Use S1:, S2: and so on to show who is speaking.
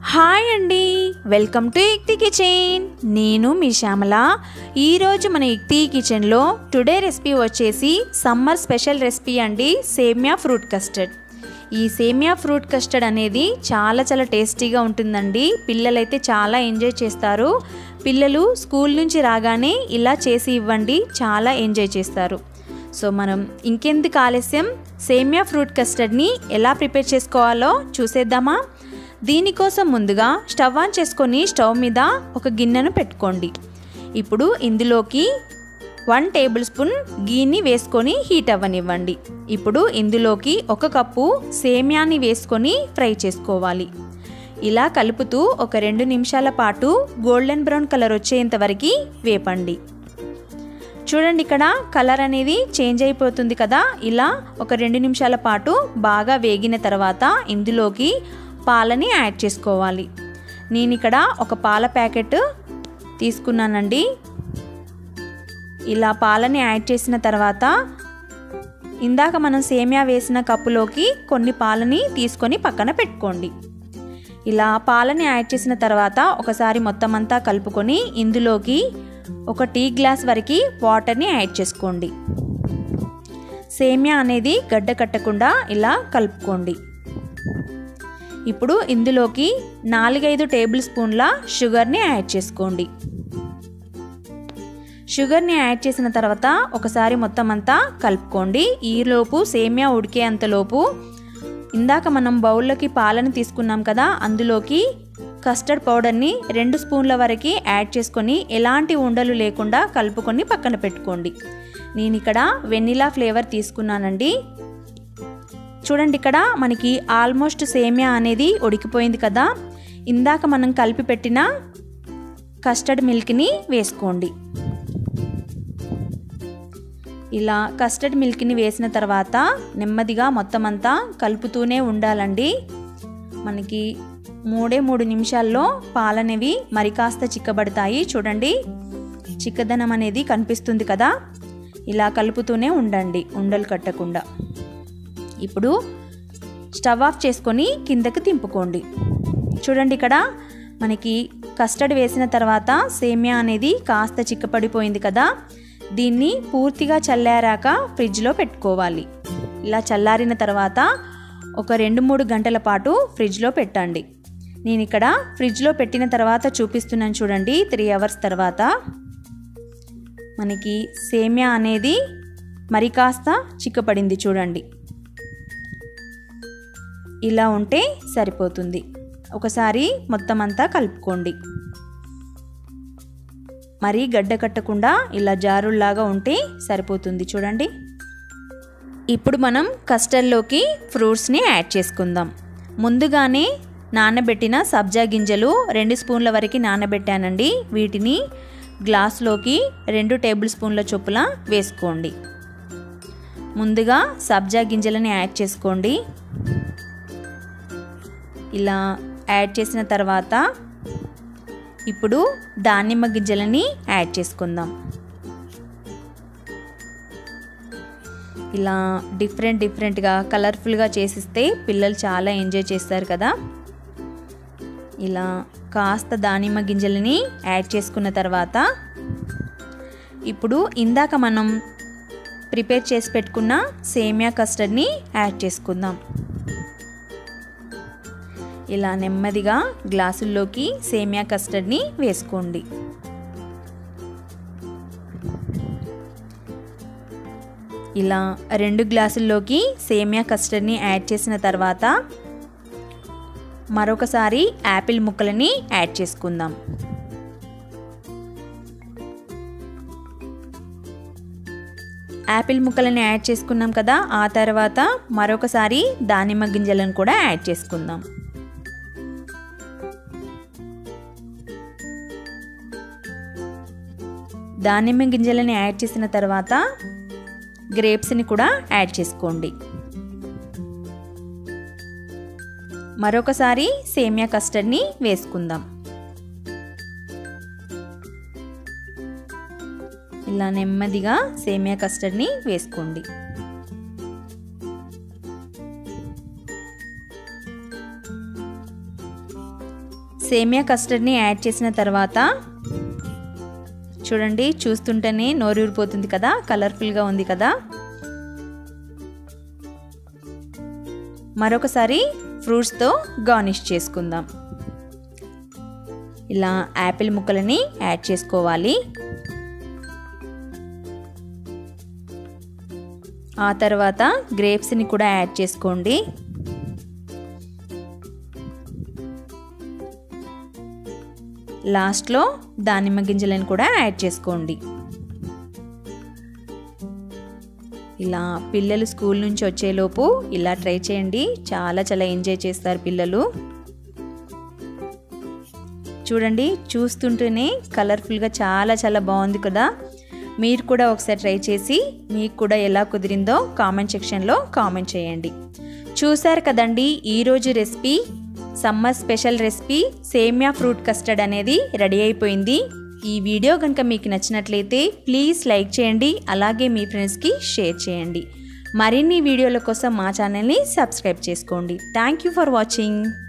S1: hi అండి welcome to ఇక్తి kitchen నేను మీ శ్యామల ఈరోజు మన ఇక్తి కిచెన్లో టుడే రెసిపీ వచ్చేసి సమ్మర్ స్పెషల్ రెసిపీ అండి సేమియా ఫ్రూట్ కస్టర్డ్ ఈ సేమియా ఫ్రూట్ కస్టర్డ్ అనేది చాలా చాలా టేస్టీగా ఉంటుందండి పిల్లలైతే చాలా ఎంజాయ్ చేస్తారు పిల్లలు స్కూల్ నుంచి రాగానే ఇలా చేసి ఇవ్వండి చాలా ఎంజాయ్ చేస్తారు సో మనం ఇంకెందుకు ఆలస్యం సేమియా ఫ్రూట్ కస్టర్డ్ని ఎలా ప్రిపేర్ చేసుకోవాలో చూసేద్దామా దీనికోసం ముందుగా స్టవ్ ఆన్ చేసుకొని స్టవ్ మీద ఒక గిన్నెను పెట్టుకోండి ఇప్పుడు ఇందులోకి వన్ టేబుల్ స్పూన్ గీని వేసుకొని హీట్ అవ్వనివ్వండి ఇప్పుడు ఇందులోకి ఒక కప్పు సేమ్యాని వేసుకొని ఫ్రై చేసుకోవాలి ఇలా కలుపుతూ ఒక రెండు నిమిషాల పాటు గోల్డెన్ బ్రౌన్ కలర్ వచ్చేంత వరకు వేపండి చూడండి ఇక్కడ కలర్ అనేది చేంజ్ అయిపోతుంది కదా ఇలా ఒక రెండు నిమిషాల పాటు బాగా వేగిన తర్వాత ఇందులోకి పాలని యాడ్ చేసుకోవాలి నేను ఇక్కడ ఒక పాల ప్యాకెట్ తీసుకున్నానండి ఇలా పాలని యాడ్ చేసిన తర్వాత ఇందాక మనం సేమియా వేసిన కప్పులోకి కొన్ని పాలని తీసుకొని పక్కన పెట్టుకోండి ఇలా పాలని యాడ్ చేసిన తర్వాత ఒకసారి మొత్తం అంతా కలుపుకొని ఇందులోకి ఒక టీ గ్లాస్ వరకు వాటర్ని యాడ్ చేసుకోండి సేమియా అనేది గడ్డ కట్టకుండా ఇలా కలుపుకోండి ఇప్పుడు ఇందులోకి నాలుగైదు టేబుల్ స్పూన్ల షుగర్ని యాడ్ చేసుకోండి షుగర్ని యాడ్ చేసిన తర్వాత ఒకసారి మొత్తం అంతా కలుపుకోండి ఈలోపు సేమియా ఉడికేంతలోపు ఇందాక మనం బౌల్లోకి పాలను తీసుకున్నాం కదా అందులోకి కస్టర్డ్ పౌడర్ని రెండు స్పూన్ల వరకు యాడ్ చేసుకొని ఎలాంటి ఉండలు లేకుండా కలుపుకొని పక్కన పెట్టుకోండి నేను ఇక్కడ వెనిలా ఫ్లేవర్ తీసుకున్నానండి చూడండి ఇక్కడ మనకి ఆల్మోస్ట్ సేమియా అనేది ఉడికిపోయింది కదా ఇందాక మనం కలిపి పెట్టిన కస్టర్డ్ మిల్క్ని వేసుకోండి ఇలా కస్టర్డ్ మిల్క్ని వేసిన తర్వాత నెమ్మదిగా మొత్తం అంతా కలుపుతూనే ఉండాలండి మనకి మూడే మూడు నిమిషాల్లో పాలనేవి మరి కాస్త చిక్కబడతాయి చూడండి చిక్కదనం అనేది కనిపిస్తుంది కదా ఇలా కలుపుతూనే ఉండండి ఉండలు కట్టకుండా ఇప్పుడు స్టవ్ ఆఫ్ చేసుకొని కిందకి తింపుకోండి చూడండి ఇక్కడ మనకి కస్టర్డ్ వేసిన తర్వాత సేమియా అనేది కాస్త చిక్కపడిపోయింది కదా దీన్ని పూర్తిగా చల్లారాక ఫ్రిడ్జ్లో పెట్టుకోవాలి ఇలా చల్లారిన తర్వాత ఒక రెండు మూడు గంటల పాటు ఫ్రిడ్జ్లో పెట్టండి నేను ఇక్కడ ఫ్రిడ్జ్లో పెట్టిన తర్వాత చూపిస్తున్నాను చూడండి త్రీ అవర్స్ తర్వాత మనకి సేమియా అనేది మరి కాస్త చిక్కపడింది చూడండి ఇలా ఉంటే సరిపోతుంది ఒకసారి మొత్తం అంతా కలుపుకోండి మరీ గడ్డ కట్టకుండా ఇలా జారుల్లాగా ఉంటే సరిపోతుంది చూడండి ఇప్పుడు మనం కస్టర్డ్లోకి ఫ్రూట్స్ని యాడ్ చేసుకుందాం ముందుగానే నానబెట్టిన సబ్జా గింజలు రెండు స్పూన్ల వరకు నానబెట్టానండి వీటిని గ్లాస్లోకి రెండు టేబుల్ స్పూన్ల చొప్పున వేసుకోండి ముందుగా సబ్జా గింజలని యాడ్ చేసుకోండి ఇలా యాడ్ చేసిన తర్వాత ఇప్పుడు దానిమ్మ గింజలని యాడ్ చేసుకుందాం ఇలా డిఫరెంట్ డిఫరెంట్గా కలర్ఫుల్గా చేసిస్తే పిల్లలు చాలా ఎంజాయ్ చేస్తారు కదా ఇలా కాస్త దానిమ్మ గింజలని యాడ్ చేసుకున్న తర్వాత ఇప్పుడు ఇందాక మనం ప్రిపేర్ చేసి పెట్టుకున్న సేమియా కస్టర్డ్ని యాడ్ చేసుకుందాం ఇలా నెమ్మదిగా గ్లాసుల్లోకి సేమియా కస్టర్డ్ని వేసుకోండి ఇలా రెండు గ్లాసుల్లోకి సేమియా కస్టర్డ్ని యాడ్ చేసిన తర్వాత మరొకసారి యాపిల్ ముక్కలని యాడ్ చేసుకుందాం యాపిల్ ముక్కలను యాడ్ చేసుకున్నాం కదా ఆ తర్వాత మరొకసారి దానిమ్మ గింజలను కూడా యాడ్ చేసుకుందాం దానిమ్మ గింజలని యాడ్ చేసిన తర్వాత గ్రేప్స్ని కూడా యాడ్ చేసుకోండి మరొకసారి సేమియా కస్టర్డ్ని వేసుకుందాం ఇలా నెమ్మదిగా సేమియా కస్టర్డ్ని వేసుకోండి సేమియా కస్టర్డ్ని యాడ్ చేసిన తర్వాత చూడండి చూస్తుంటేనే నోరూరిపోతుంది కదా కలర్ఫుల్గా ఉంది కదా మరొకసారి ఫ్రూట్స్తో గార్నిష్ చేసుకుందాం ఇలా యాపిల్ ముక్కలని యాడ్ చేసుకోవాలి ఆ తర్వాత గ్రేప్స్ని కూడా యాడ్ చేసుకోండి లాస్ట్లో దానిమ్మ గింజలను కూడా యాడ్ చేసుకోండి ఇలా పిల్లలు స్కూల్ నుంచి వచ్చేలోపు ఇలా ట్రై చేయండి చాలా చాలా ఎంజాయ్ చేస్తారు పిల్లలు చూడండి చూస్తుంటేనే కలర్ఫుల్గా చాలా చాలా బాగుంది కదా మీరు కూడా ఒకసారి ట్రై చేసి మీకు కూడా ఎలా కుదిరిందో కామెంట్ సెక్షన్లో కామెంట్ చేయండి చూసారు కదండి ఈరోజు రెసిపీ సమ్మర్ స్పెషల్ రెసిపీ సేమియా ఫ్రూట్ కస్టర్డ్ అనేది రెడీ అయిపోయింది ఈ వీడియో కనుక మీకు నచ్చినట్లయితే ప్లీజ్ లైక్ చేయండి అలాగే మీ ఫ్రెండ్స్కి షేర్ చేయండి మరిన్ని వీడియోల కోసం మా ఛానల్ని సబ్స్క్రైబ్ చేసుకోండి థ్యాంక్ యూ ఫర్ వాచింగ్